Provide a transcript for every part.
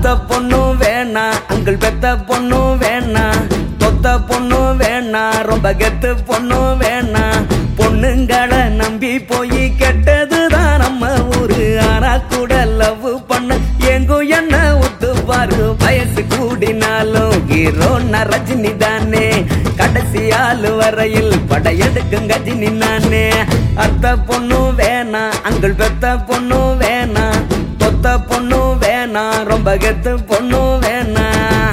அத்த பொண்ணும் வேணா அங்கிள் பெத்த பொண்ணும் வேணா தொத்த பொண்ணும் வேணா ரொம்ப கெத்து பொண்ணும் வேணா பொண்ணுங்களை நம்பி போய் கெட்டதுதான் நம்ம ஊரு ஆனா கூட லவ் பண்ண எங்கும் என்ன ஒத்துப்பாரு வயசு கூடினாலும் ஹீரோ ரஜினி தானே கடைசி ஆளு வரையில் படையெடுக்கும் கஜினி நானே அத்த பொண்ணும் வேணா அங்கிள் பெத்த பொண்ணும் வேணா தொத்த பொண்ணும் வேணா ரொம்ப கெத்து பொண்ணும் வேணா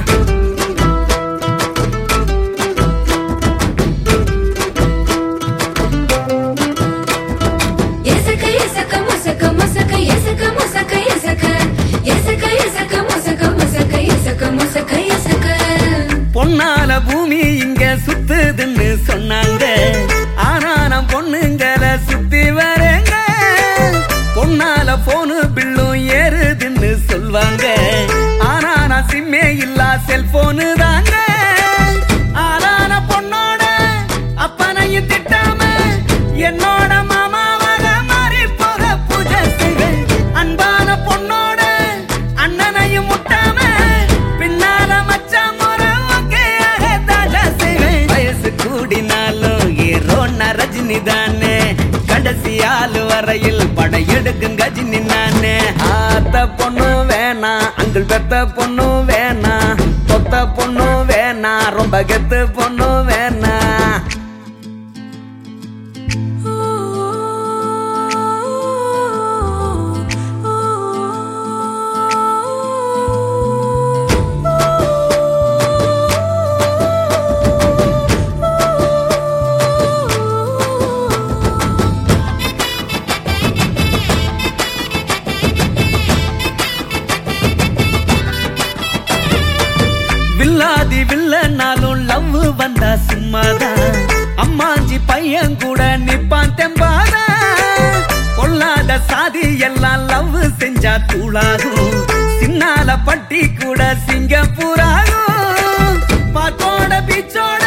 எசக்க எசக்க மசக்க மசக்க எசக்க மசக்க எசக்க எசக்க எசக்க மசக்க மசக்க எசக்க மசக்க எசக்க பொன்னால பூமி இங்க சுத்துதுன்னு சொன்னாங்க ஆனா நான் பொண்ணுங்களை சுத்தி வரேங்க பொன்னால போனு பில்லும் ஏறுதுன்னு சொல்வாங்க ஆனா நான் சிம்மே இல்லா செல்போனு தாங்க ஆளான பொண்ணோட அப்பனையும் திட்டாம என்னோட மாமாவாக மாறி போக பூஜை செய்வேன் அன்பான பொண்ணோட அண்ணனையும் முட்டாம பின்னால மச்சான் முறை ஒக்கையாக தாஜா செய்வேன் வயசு கூடினாலும் ஹீரோ ரஜினி தானே கடைசி ஆளு வரையில் படையெடுக்கும் கஜினி நானே ஆத்த பொண்ணு வேணா அங்கிள் பெத்த பொண்ணு வேணா தொத்த பொண்ணு வேணா ரொம்ப கெத்து பொண்ணு வேணா வில்லாதி வில்லனாலும் லவ் வந்தா சும்மாதான் அம்மாஞ்சி பையன் கூட நிப்பான் தெம்பாதா பொல்லாத சாதி எல்லாம் லவ் செஞ்சா தூளாகும் சின்னால பட்டி கூட சிங்கப்பூராகும் பாத்தோட பீச்சோட